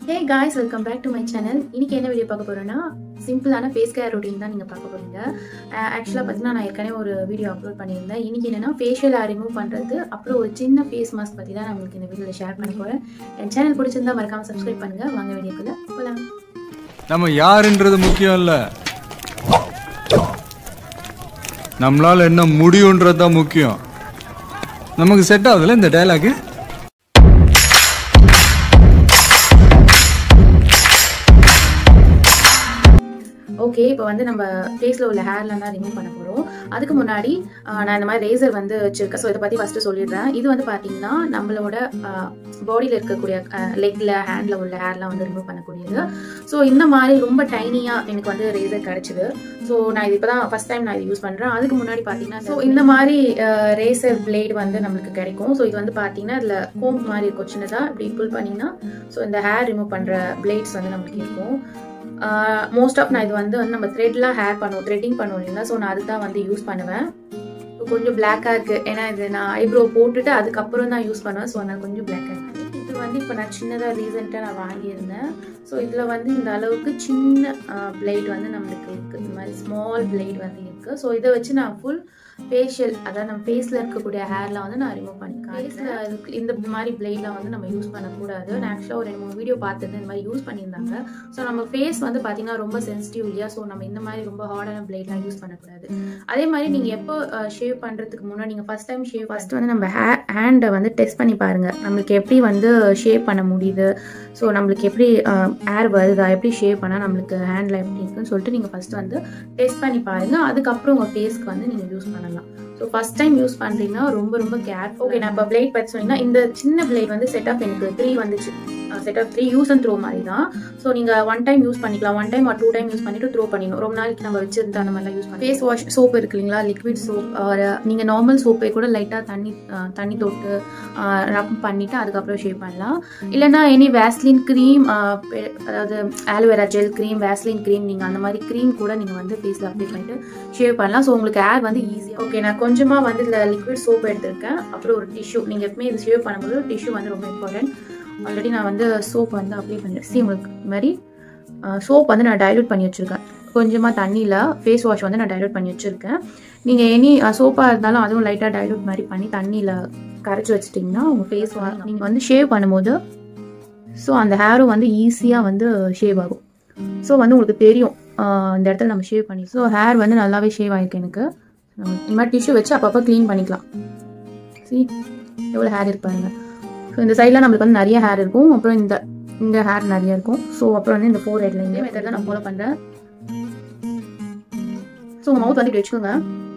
hey guys welcome back to my channel இன்னைக்கு என்ன video பார்க்க போறோம்னா சிம்பிளான ஃபேஸ் கேர் ரொட்டீன் தான் நீங்கள் பார்க்க போறீங்க ஆக்சுவலாக பார்த்தீங்கன்னா நான் ஏற்கனவே ஒரு வீடியோ அப்லோட் பண்ணியிருந்தேன் இன்னைக்கு என்னன்னா ஃபேஷியல் ஹேர் ரிமூவ் பண்ணுறது அப்புறம் ஒரு சின்ன ஃபேஸ் மாஸ்க் பற்றி தான் நான் உங்களுக்கு இந்த வீடியோவில் ஷேர் பண்ண போகிறேன் என் சேனல் பிடிச்சிருந்தா மறக்காம சப்ஸ்கிரைப் பண்ணுங்க வாங்க வீடியோக்குள்ள போகலாம் நம்ம யாருன்றது முக்கியம் இல்ல நம்மளால என்ன முடியுன்றது தான் முக்கியம் நமக்கு செட் ஆகுதுல்ல இந்த டயலாக் ஓகே இப்போ வந்து நம்ம ஃபேஸில் உள்ள ஹேர்லாம் தான் ரிமூவ் பண்ண போகிறோம் அதுக்கு முன்னாடி ஆஹ், நான் இந்த மாதிரி ரேசர் வந்து வச்சிருக்கேன் ஸோ இதை பற்றி ஃபஸ்ட்டு சொல்லிடுறேன் இது வந்து பார்த்தீங்கன்னா நம்மளோட பாடியில் இருக்கக்கூடிய லெக்கில் ஹேண்டில் உள்ள ஹேர்லாம் வந்து ரிமூவ் பண்ணக்கூடியது ஸோ இந்த மாதிரி ரொம்ப டைனியாக எனக்கு வந்து ரேசர் கிடச்சிது ஸோ நான் இது இப்போ தான் ஃபஸ்ட் டைம் நான் இது யூஸ் பண்ணுறேன் அதுக்கு முன்னாடி பார்த்தீங்கன்னா ஸோ இந்த மாதிரி ரேசர் பிளேடு வந்து நம்மளுக்கு கிடைக்கும் ஸோ இது வந்து பார்த்தீங்கன்னா இதில் கோம் மாதிரி இருக்கும் சின்னதாக இப்படி புல் பண்ணிங்கன்னா ஸோ இந்த ஹேர் ரிமூவ் பண்ணுற பிளேட்ஸ் வந்து நம்மளுக்கு இருக்கும் மோஸ்ட் ஆஃப் நான் இது வந்து வந்து நம்ம த்ரெட்லாம் ஹேர் பண்ணுவோம் த்ரெட்டிங் பண்ணுவோம் இல்லைங்களா ஸோ நான் அதுதான் வந்து யூஸ் பண்ணுவேன் இப்போ கொஞ்சம் பிளாக்காக இருக்குது ஏன்னா இது நான் ஐப்ரோ போட்டுட்டு அதுக்கப்புறம் தான் யூஸ் பண்ணுவேன் ஸோ அதனால் கொஞ்சம் பிளாக்காக இருக்குது இது வந்து இப்போ நான் சின்னதாக ரீசெண்டாக நான் வாங்கியிருந்தேன் ஸோ இதில் வந்து இந்த அளவுக்கு சின்ன பிளேட் வந்து நம்மளுக்கு இருக்குது இந்த மாதிரி ஸ்மால் பிளேட் வந்து இருக்குது ஸோ இதை வச்சு நான் ஃபுல் ஃபேஷியல் அதாவது நம்ம ஃபேஸில் இருக்கக்கூடிய ஹேர்லாம் வந்து நான் ரிமூவ் பண்ணி ஃபேஸில் இந்த மாதிரி பிளேட்லாம் வந்து நம்ம யூஸ் பண்ணக்கூடாது நான் ஆக்சுவலாக ஒரு ரெண்டு மூணு வீடியோ பார்த்துட்டு இந்த மாதிரி யூஸ் பண்ணியிருந்தாங்க ஸோ நம்ம ஃபேஸ் வந்து பார்த்தீங்கன்னா ரொம்ப சென்சிட்டிவ் இல்லையா ஸோ நம்ம இந்த மாதிரி ரொம்ப ஹார்டான பிளேட்லாம் யூஸ் பண்ணக்கூடாது அதே மாதிரி நீங்கள் எப்போ ஷேவ் பண்ணுறதுக்கு முன்னாடி நீங்கள் ஃபஸ்ட் டைம் ஷேவ் ஃபஸ்ட் வந்து நம்ம ஹே ஹேண்டை வந்து டெஸ்ட் பண்ணி பாருங்கள் நம்மளுக்கு எப்படி வந்து ஷேவ் பண்ண முடியுது ஸோ நம்மளுக்கு எப்படி ஏர் வருதா எப்படி ஷேவ் பண்ணால் நம்மளுக்கு ஹேண்டில் எப்படி இருக்குன்னு சொல்லிட்டு நீங்கள் ஃபஸ்ட்டு வந்து டெஸ்ட் பண்ணி பாருங்கள் அதுக்கப்புறம் உங்கள் ஃபேஸ்க்கு வந்து நீங்கள் யூஸ் பண்ணலாம் ஸோ ஃபஸ்ட் டைம் யூஸ் பண்ணுறீங்கன்னா ரொம்ப ரொம்ப கேர் ஓகே நான் இப்போ பிளேட் பற்றி சொன்னீங்கன்னா இந்த சின்ன பிளேட் வந்து செட் ஆஃப் எனக்கு த்ரீ வந்துச்சு set of three use and throw மாதிரி தான் ஸோ நீங்கள் ஒன் டைம் யூஸ் பண்ணிக்கலாம் one time or two time use பண்ணிட்டு த்ரோ பண்ணிடணும் ரொம்ப நாளைக்கு நம்ம வச்சிருந்தா அந்த மாதிரிலாம் யூஸ் பண்ணி ஃபேஸ் வாஷ் சோப் இருக்கு இல்லைங்களா லிக்விட் சோப் நீங்கள் நார்மல் சோப்பை கூட லைட்டாக தண்ணி அஹ், தண்ணி தொட்டு ரப் பண்ணிவிட்டு அதுக்கப்புறம் ஷேவ் பண்ணலாம் இல்லைனா எனி வேஸ்லின் க்ரீம் அதாவது aloe vera gel cream vaseline cream நீங்கள் அந்த மாதிரி க்ரீம் கூட நீங்கள் வந்து ஃபேஸில் அப்ளை பண்ணிட்டு ஷேவ் பண்ணலாம் ஸோ உங்களுக்கு ஏர் வந்து ஈஸியாக ஓகே நான் கொஞ்சமாக வந்து இதில் லிக்விட் சோப் எடுத்திருக்கேன் அப்புறம் ஒரு டிஷ்யூ நீங்கள் எப்பவுமே இது ஷேவ் பண்ணும்போது டிஷ்யூ வந்து ரொம்ப இம்பார்ட்டன்ட் ஆல்ரெடி நான் வந்து சோப் வந்து அப்ளை பண்ணிடுறேன் See, உங்களுக்கு இந்த மாதிரி சோப் வந்து நான் டைல்யூட் பண்ணி வச்சுருக்கேன் கொஞ்சமாக தண்ணியில் ஃபேஸ் வாஷ் வந்து நான் டைல்யூட் பண்ணி வச்சுருக்கேன் நீங்கள் எனி சோப்பாக இருந்தாலும் அதுவும் லைட்டாக டைல்யூட் மாதிரி பண்ணி தண்ணியில் கரைச்சி வச்சிட்டிங்கன்னா உங்கள் ஃபேஸ் வாஷ் நீங்கள் வந்து ஷேவ் பண்ணும்போது ஸோ அந்த ஹேரும் வந்து ஈஸியாக வந்து ஷேவ் ஆகும் ஸோ வந்து உங்களுக்கு தெரியும் ஆஹ் இந்த இடத்துல நம்ம ஷேவ் பண்ணி ஸோ ஹேர் வந்து நல்லாவே ஷேவ் ஆகிருக்கு எனக்கு நம்ம இந்த மாதிரி டிஷ்யூ வச்சு அப்பப்போ க்ளீன் பண்ணிக்கலாம் சி எவ்வளோ ஹேர் இருப்பாருங்க ஸோ இந்த சைடில் நம்மளுக்கு வந்து நிறைய ஹேர் இருக்கும் அப்புறம் இந்த இந்த ஹேர் நிறைய இருக்கும் ஸோ அப்புறம் வந்து இந்த ஃபோர் ஹெட்ல இந்த மெத்தட் தான் நான் ஃபாலோ பண்ணுறேன் ஸோ உங்கள் மவுத் வந்து இப்படி வச்சுக்கோங்க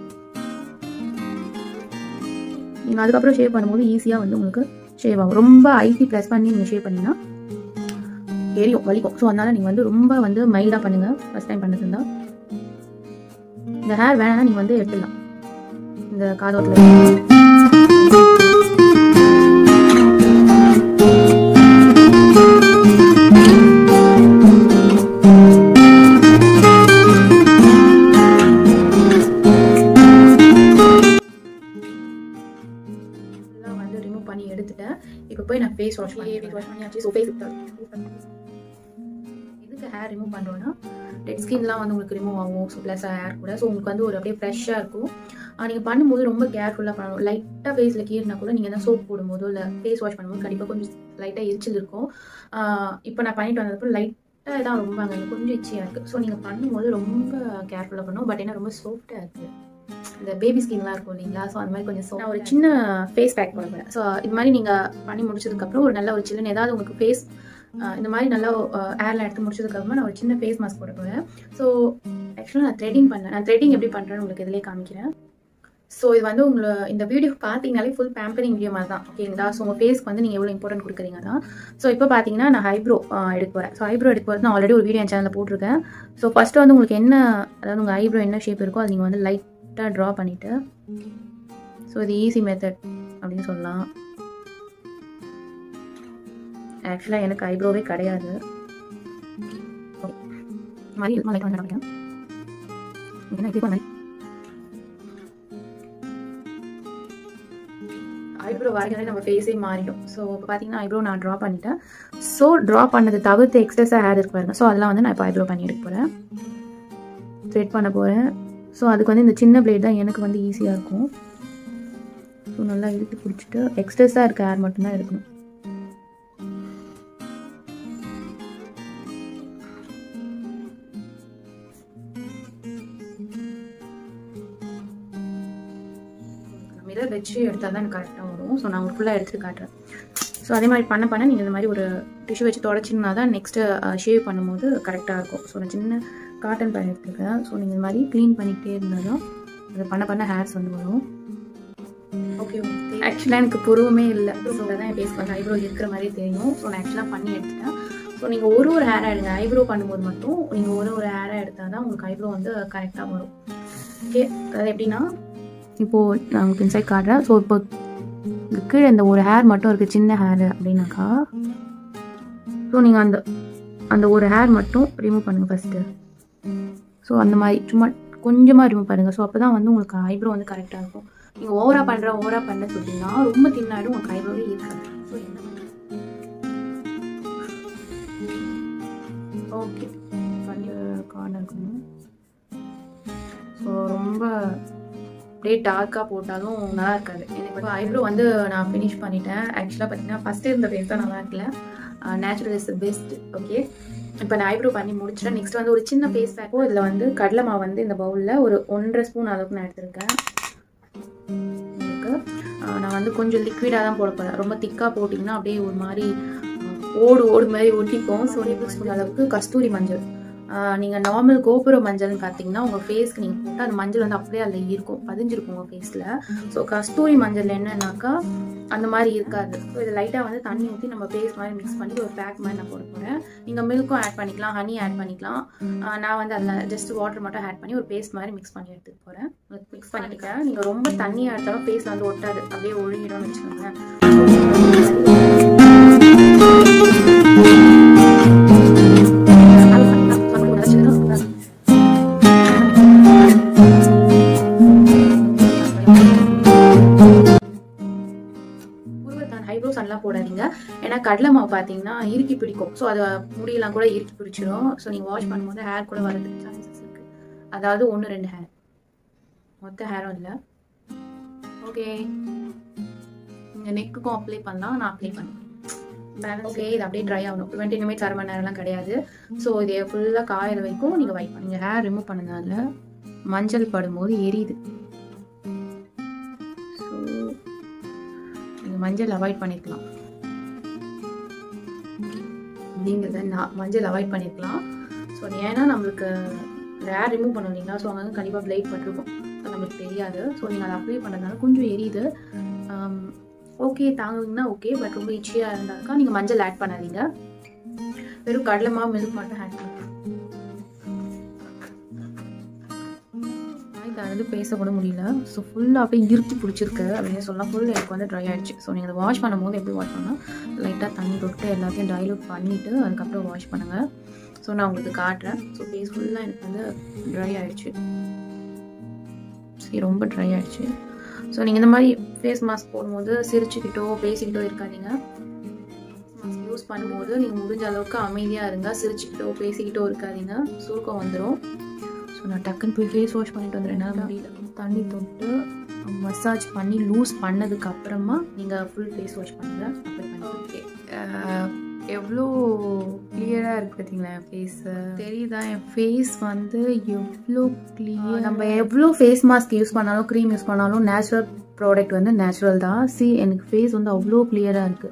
நீங்கள் அதுக்கப்புறம் ஷேவ் பண்ணும்போது ஈஸியாக வந்து உங்களுக்கு ஷேவ் ஆகும் ரொம்ப ஐசி ப்ளஸ் பண்ணி நீங்கள் ஷேவ் பண்ணிங்கன்னா எரியும் வலிக்கும் ஸோ அதனால நீங்கள் வந்து ரொம்ப வந்து மைல்டாக பண்ணுங்கள் ஃபஸ்ட் டைம் பண்ணது இருந்தால் இந்த ஹேர் வேணாம்னா நீங்கள் வந்து எடுத்துடலாம் இந்த காதோட்டில் இதெல்லாம் வந்து ரிமூவ் பண்ணி எடுத்துட்டேன் இப்போ போய் நான் ஃபேஸ் வாஷ் பண்ணி ஃபேஸ் வாஷ் பண்ணியாச்சு ஸோ ஃபேஸ் இதுக்கு ஹேர் ரிமூவ் பண்ணுறோன்னா டெட் ஸ்கின்லாம் வந்து உங்களுக்கு ரிமூவ் ஆகும் ஸோ ப்ளஸ் ஹேர் கூட ஸோ உங்களுக்கு வந்து ஒரு அப்படியே ஃப்ரெஷ்ஷாக இருக்கும் நீங்கள் பண்ணும்போது ரொம்ப கேர்ஃபுல்லாக பண்ணணும் லைட்டாக ஃபேஸில் கீறினா கூட நீங்கள் தான் சோப் போடும்போதோ இல்லை ஃபேஸ் வாஷ் பண்ணும்போது கண்டிப்பாக கொஞ்சம் லைட்டாக எரிச்சல் இருக்கும் இப்போ நான் பண்ணிட்டு வந்ததுக்கப்புறம் லைட்டாக தான் ரொம்ப அங்கே கொஞ்சம் இச்சியாக இருக்குது ஸோ நீங்கள் பண்ணும்போது ரொம்ப கேர்ஃபுல்லாக பண்ணணும் பட் என்ன ரொம்ப சாஃப்டாக இருக்குது இந்த பேபி ஸ்கின்லாம் இருக்கும் இல்லைங்களா ஸோ அந்த மாதிரி கொஞ்சம் soft- நான் ஒரு சின்ன ஃபேஸ் பேக் போட போகிறேன் ஸோ இது மாதிரி நீங்கள் பண்ணி முடிச்சதுக்கப்புறம் ஒரு நல்ல ஒரு சில்லுன்னு ஏதாவது உங்களுக்கு ஃபேஸ் இந்த மாதிரி நல்லா ஏர்லாம் எடுத்து முடிச்சதுக்கப்புறமா நான் ஒரு சின்ன ஃபேஸ் மாஸ்க் போட போகிறேன் ஸோ ஆக்சுவலாக நான் த்ரெட்டிங் பண்ணேன் நான் த்ரெட்டிங் எப்படி பண்ணுறேன்னு உங்களுக்கு இதிலே காமிக்கிறேன் ஸோ இது வந்து உங்களை இந்த வீடியோ பார்த்தீங்கனாலே ஃபுல் பேம்பரிங் வீடியோ மாதிரி தான் ஓகேங்களா ஸோ உங்கள் ஃபேஸ்க்கு வந்து நீங்கள் எவ்வளோ இம்பார்ட்டன்ட் கொடுக்குறீங்க தான் ஸோ இப்போ பார்த்தீங்கன்னா நான் ஹைப்ரோ எடுக்க போகிறேன் ஸோ ஐப்ரோ எடுக்க போகிறது நான் ஆல்ரெடி ஒரு வீடியோ என் சேனலில் போட்டிருக்கேன் ஸோ ஃபஸ்ட்டு வந்து உங்களுக்கு என்ன அதாவது உங்கள் ஐப்ரோ என்ன ஷேப் இருக்கோ அது நீங்கள் வந்து லைட்டாக ட்ரா பண்ணிவிட்டு ஸோ இது ஈஸி மெத்தட் அப்படின்னு சொல்லலாம் ஆக்சுவலாக எனக்கு ஐப்ரோவே கிடையாது மாதிரி இருக்கும் லைக் பண்ணிக்கிறேன் ஐப்ரோ ஐப்ரோ வரைக்கும் நம்ம ஃபேஸே மாறிடும் ஸோ இப்போ பார்த்தீங்கன்னா ஐப்ரோ நான் ட்ரா பண்ணிட்டேன் ஸோ ட்ரா பண்ணது தவிர்த்து எக்ஸ்ட்ரஸாக ஹேர் இருக்கு பாருங்க ஸோ அதெல்லாம் வந்து நான் இப்போ ஐப்ரோ பண்ணி எடுக்க போகிறேன் த்ரெட் பண்ண போகிறேன் ஸோ அதுக்கு வந்து இந்த சின்ன பிளேட் தான் எனக்கு வந்து ஈஸியாக இருக்கும் ஸோ நல்லா இழுத்து பிடிச்சிட்டு எக்ஸ்ட்ரஸாக இருக்க ஹேர் மட்டும்தான் எடுக்கணும் மிரர் வச்சு எடுத்தால் தான் எனக்கு கரெக்டாக வரும் ஸோ நான் உங்களுக்கு ஃபுல்லாக எடுத்துட்டு காட்டுறேன் ஸோ அதே மாதிரி பண்ண பண்ண நீங்கள் இந்த மாதிரி ஒரு டிஷ்யூ வச்சு தொடச்சிங்கன்னா தான் நெக்ஸ்ட்டு ஷேவ் பண்ணும்போது கரெக்டாக இருக்கும் ஸோ நான் சின்ன காட்டன் பேட் எடுத்துருக்கேன் ஸோ நீங்கள் இந்த மாதிரி க்ளீன் பண்ணிக்கிட்டே இருந்தால் தான் அது பண்ண பண்ண ஹேர்ஸ் வந்து வரும் ஓகே ஆக்சுவலாக எனக்கு புருவமே இல்லை ஸோ தான் என் ஃபேஸ் வந்து ஐப்ரோ இருக்கிற மாதிரி தெரியும் ஸோ நான் ஆக்சுவலாக பண்ணி எடுத்துட்டேன் ஸோ நீங்கள் ஒரு ஒரு ஹேராக எடுங்க ஐப்ரோ பண்ணும்போது மட்டும் நீங்கள் ஒரு ஒரு ஹேராக எடுத்தால் தான் உங்களுக்கு ஐப்ரோ வந்து கரெக்டாக வரும் ஓகே அது எப்படின்னா இப்போது நான் உங்களுக்கு இன்சைட் காட்டுறேன் ஸோ இப்போ இங்க கீழே இந்த ஒரு ஹேர் மட்டும் இருக்குது சின்ன ஹேர் அப்படின்னாக்கா ஸோ நீங்கள் அந்த அந்த ஒரு ஹேர் மட்டும் ரிமூவ் பண்ணுங்கள் ஃபஸ்ட்டு ஸோ அந்த மாதிரி சும்மா கொஞ்சமாக ரிமூவ் பண்ணுங்கள் ஸோ அப்போ தான் வந்து உங்களுக்கு ஐப்ரோ வந்து கரெக்டாக இருக்கும் நீங்கள் ஓவராக பண்ணுற ஓவராக பண்ண சொல்லிட்டீங்கன்னா ரொம்ப தின்னாடும் உங்களுக்கு ஐப்ரோவே இருக்காது ஸோ என்ன ஓகே பண்ணி கார்னர் இருக்கணும் ஸோ ரொம்ப அப்படியே டார்க்காக போட்டாலும் நல்லா இருக்காது எனக்கு இப்போ ஐப்ரோ வந்து நான் ஃபினிஷ் பண்ணிட்டேன் ஆக்சுவலாக பார்த்தீங்கன்னா ஃபஸ்ட்டு இருந்த ஃபேஸ் தான் நல்லா இருக்கல நேச்சுரல் இஸ் பெஸ்ட் ஓகே இப்போ நான் ஐப்ரோ பண்ணி முடிச்சிட்டேன் நெக்ஸ்ட் வந்து ஒரு சின்ன ஃபேஸ் பேக்கோ இதில் வந்து கடலை மாவு வந்து இந்த பவுலில் ஒரு ஒன்றரை ஸ்பூன் அளவுக்கு நான் எடுத்திருக்கேன் உங்களுக்கு ஆஹ் நான் வந்து கொஞ்சம் லிக்விடாக தான் போட போகிறேன் ரொம்ப திக்காக போட்டிங்கன்னா அப்படியே ஒரு மாதிரி ஆஹ் ஓடு ஓடு மாதிரி ஒட்டிக்கும் ஸோ டேபிள் ஸ்பூன் அளவுக்கு கஸ்தூரி மஞ்சள் நீங்கள் நார்மல் கோபுர மஞ்சள்னு பார்த்தீங்கன்னா உங்கள் ஃபேஸ்க்கு நீங்கள் போட்டால் அந்த மஞ்சள் வந்து அப்படியே அதில் இருக்கும் பதிஞ்சிருக்கும் உங்கள் ஃபேஸில் ஸோ கஸ்தூரி மஞ்சள் என்னன்னாக்கா அந்த மாதிரி இருக்காது ஸோ இதை லைட்டாக வந்து தண்ணி ஊற்றி நம்ம ஃபேஸ் மாதிரி மிக்ஸ் பண்ணி ஒரு பேக் மாதிரி நான் போட போகிறேன் நீங்கள் மில்க்கும் ஆட் பண்ணிக்கலாம் ஹனி ஆட் பண்ணிக்கலாம் ஆஹ் நான் வந்து அதில் ஜஸ்ட் வாட்டர் மட்டும் ஆட் பண்ணி ஒரு பேஸ்ட் மாதிரி மிக்ஸ் பண்ணி எடுத்துக்க போகிறேன் மிக்ஸ் பண்ணிக்கிட்டேன் நீங்கள் ரொம்ப தண்ணியாக எடுத்தாலும் ஃபேஸில் வந்து ஒட்டாது அப்படியே ஒழுங்கிடும்னு வச்சுக்கோங்களேன் ஐப்ரோஸ் எல்லாம் போடாதீங்க ஏன்னா கடலை மாவு பார்த்தீங்கன்னா இறுக்கி பிடிக்கும் ஸோ அதை முடியெல்லாம் கூட இறுக்கி பிடிச்சிரும் ஸோ நீங்கள் வாஷ் பண்ணும்போது ஹேர் கூட வரதுக்கு சான்சஸ் இருக்கு அதாவது ஒன்று ரெண்டு ஹேர் மொத்த ஹேரும் இல்லை ஓகே நீங்கள் நெக்குக்கும் அப்ளை பண்ணலாம் நான் அப்ளை பண்ணுவேன் ஓகே இது அப்படியே ட்ரை ஆகணும் டுவெண்ட்டி நிமிட்ஸ் அரை மணி நேரம்லாம் கிடையாது ஸோ இதை ஃபுல்லாக காயிற வரைக்கும் நீங்கள் வைப் பண்ணுங்க ஹேர் ரிமூவ் பண்ணனால மஞ்சள் படும்போது எரியுது ஸோ நீங்கள் மஞ்சள் அவாய்ட் பண்ணிக்கலாம் அப்படிங்கிறத நான் மஞ்சள் அவாய்ட் பண்ணிக்கலாம் ஸோ ஏன்னா நம்மளுக்கு ஹேர் ரிமூவ் பண்ணோம் இல்லைங்களா ஸோ அங்கே கண்டிப்பாக பிளைட் பட்டிருக்கும் அது நம்மளுக்கு தெரியாது ஸோ நீங்கள் அதை அப்ளை பண்ணதுனால கொஞ்சம் எரியுது ஓகே தாங்குவீங்கன்னா ஓகே பட் ரொம்ப இச்சியாக இருந்தாக்கா நீங்கள் மஞ்சள் ஆட் பண்ணாதீங்க வெறும் கடலை மாவு மில்க் மட்டும் ஆட் பண்ணுங்க இதை வந்து பேசக்கூட முடியல ஸோ ஃபுல்லாக அப்படியே இறுக்கி பிடிச்சிருக்கு அப்படின்னு சொல்லலாம் ஃபுல் எனக்கு வந்து ட்ரை ஆகிடுச்சு ஸோ நீங்கள் அதை வாஷ் பண்ணும்போது எப்படி வாஷ் பண்ணால் லைட்டாக தண்ணி தொட்டு எல்லாத்தையும் டைலூட் பண்ணிவிட்டு அதுக்கப்புறம் வாஷ் பண்ணுங்கள் ஸோ நான் உங்களுக்கு காட்டுறேன் ஸோ ஃபேஸ் ஃபுல்லாக எனக்கு வந்து ட்ரை ஆகிடுச்சு சரி ரொம்ப ட்ரை ஆகிடுச்சு ஸோ நீங்கள் இந்த மாதிரி ஃபேஸ் மாஸ்க் போடும்போது சிரிச்சுக்கிட்டோ பேசிக்கிட்டோ இருக்காதீங்க மாஸ்க் யூஸ் பண்ணும்போது நீங்கள் முடிஞ்ச அளவுக்கு அமைதியாக இருங்க சிரிச்சுக்கிட்டோ பேசிக்கிட்டோ இருக்காதீங்க சுருக்கம் வந்துடும் ஸோ நான் டக்குன்னு போய் ஃபேஸ் வாஷ் பண்ணிட்டு வந்துடுறேன் என்னால் முடியல தண்ணி தொட்டு மசாஜ் பண்ணி லூஸ் பண்ணதுக்கு அப்புறமா நீங்கள் ஃபுல் ஃபேஸ் வாஷ் பண்ணுங்க அப்ளை பண்ணி ஓகே எவ்வளோ கிளியராக இருக்குது பார்த்தீங்களா என் ஃபேஸு தெரியுதா என் ஃபேஸ் வந்து எவ்வளோ கிளியர் நம்ம எவ்வளோ ஃபேஸ் மாஸ்க் யூஸ் பண்ணாலும் க்ரீம் யூஸ் பண்ணாலும் நேச்சுரல் ப்ராடக்ட் வந்து நேச்சுரல் தான் சி எனக்கு ஃபேஸ் வந்து அவ்வளோ கிளியராக இருக்குது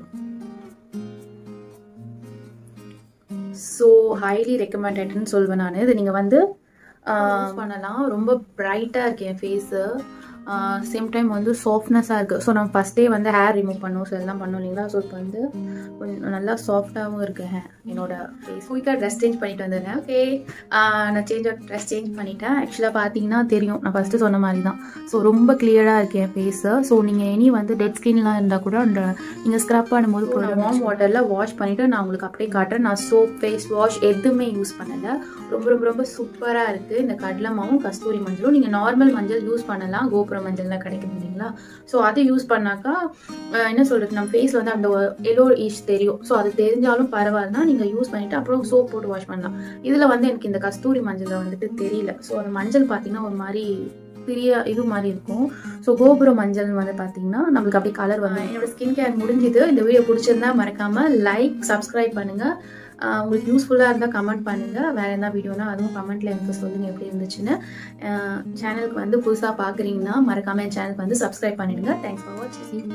ஸோ ஹைலி ரெக்கமெண்டட்னு சொல்வேன் நான் இது நீங்கள் வந்து யூஸ் பண்ணலாம் ரொம்ப பிரைட்டாக இருக்கு என் ஃபேஸு சேம் டைம் வந்து சாஃப்ட்னஸாக இருக்குது ஸோ நம்ம ஃபஸ்ட்டே வந்து ஹேர் ரிமூவ் பண்ணோம் ஸோ எல்லாம் பண்ணோம் இல்லைங்களா ஸோ இப்போ வந்து கொஞ்சம் நல்லா சாஃப்டாகவும் இருக்குது ஹே என்னோட ஃபேஸ் குயிக்காக ட்ரெஸ் சேஞ்ச் பண்ணிட்டு வந்துடுறேன் ஓகே நான் சேஞ்ச் ட்ரெஸ் சேஞ்ச் பண்ணிட்டேன் ஆக்சுவலாக பார்த்தீங்கன்னா தெரியும் நான் ஃபஸ்ட்டு சொன்ன மாதிரி தான் ஸோ ரொம்ப கிளியராக இருக்கு என் ஃபேஸு ஸோ நீங்கள் இனி வந்து டெட் ஸ்கின்லாம் இருந்தால் கூட அந்த நீங்கள் ஸ்க்ரப் பண்ணும்போது கூட வார்ம் வாட்டரில் வாஷ் பண்ணிவிட்டு நான் உங்களுக்கு அப்படியே காட்டுறேன் நான் சோப் ஃபேஸ் வாஷ் எதுவுமே யூஸ் பண்ணலை ரொம்ப ரொம்ப ரொம்ப சூப்பராக இருக்குது இந்த கடலை மாவும் கஸ்தூரி மஞ்சளும் நீங்கள் நார்மல் மஞ்சள் யூஸ் பண்ணலாம் கோபுரம் கோபுரம் மஞ்சள்லாம் கிடைக்குது இல்லைங்களா ஸோ அதை யூஸ் பண்ணாக்கா அஹ், என்ன சொல்கிறது நம்ம ஃபேஸில் வந்து அந்த எல்லோ ஈஷ் தெரியும் ஸோ அது தெரிஞ்சாலும் பரவாயில்லனா நீங்கள் யூஸ் பண்ணிவிட்டு அப்புறம் சோப் போட்டு வாஷ் பண்ணலாம் இதில் வந்து எனக்கு இந்த கஸ்தூரி மஞ்சள் வந்துட்டு தெரியல ஸோ அந்த மஞ்சள் பார்த்தீங்கன்னா ஒரு மாதிரி பெரிய இது மாதிரி இருக்கும் ஸோ கோபுர மஞ்சள் வந்து பார்த்தீங்கன்னா நம்மளுக்கு அப்படியே கலர் வந்து என்னோட ஸ்கின் கேர் முடிஞ்சுது இந்த வீடியோ பிடிச்சிருந்தா மறக்காம லைக் சப்ஸ்கிரைப் பண்ணுங்க ஆஹ் உங்களுக்கு யூஸ்ஃபுல்லாக இருந்தால் கமெண்ட் பண்ணுங்க வேற என்ன வீடியோனா அதுவும் கமெண்ட்ல எனக்கு சொல்லுங்க எப்படி இருந்துச்சுன்னு சேனலுக்கு வந்து புதுசாக பார்க்குறீங்கன்னா மறக்காம என் சேனலுக்கு வந்து சப்ஸ்கிரைப் பண்ணிடுங்க தேங்க்ஸ் ஃபார் வாட்சிங்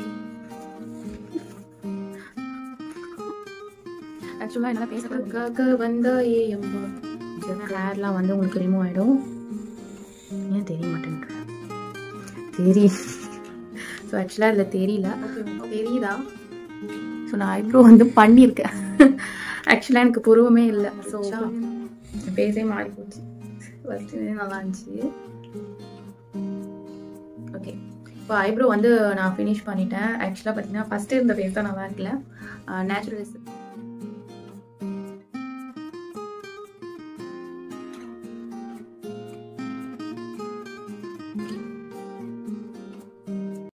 ஆக்சுவலாக என்னால் பேசுறதுக்காக வந்தா ஏ அம்மா ஹேர்லாம் வந்து உங்களுக்கு ரிமூவ் ஆகிடும் ஏன் தெரிய மாட்டேங்குது தெரியும் ஸோ ஆக்சுவலாக இதில் தெரியல தெரியுதா ஸோ நான் ஐப்ரோ வந்து பண்ணியிருக்கேன் ஆக்சுவலாக எனக்கு புருவமே இல்லை ஸோ பேசே மாறி போச்சு ஃபஸ்ட்டு நல்லா இருந்துச்சு ஓகே இப்போ ஐப்ரோ வந்து நான் ஃபினிஷ் பண்ணிட்டேன் ஆக்சுவலாக பார்த்தீங்கன்னா ஃபஸ்ட்டு இருந்த ஃபேஸ் தான் நல்லா இருக்கல நேச்சுரலிஸ்ட்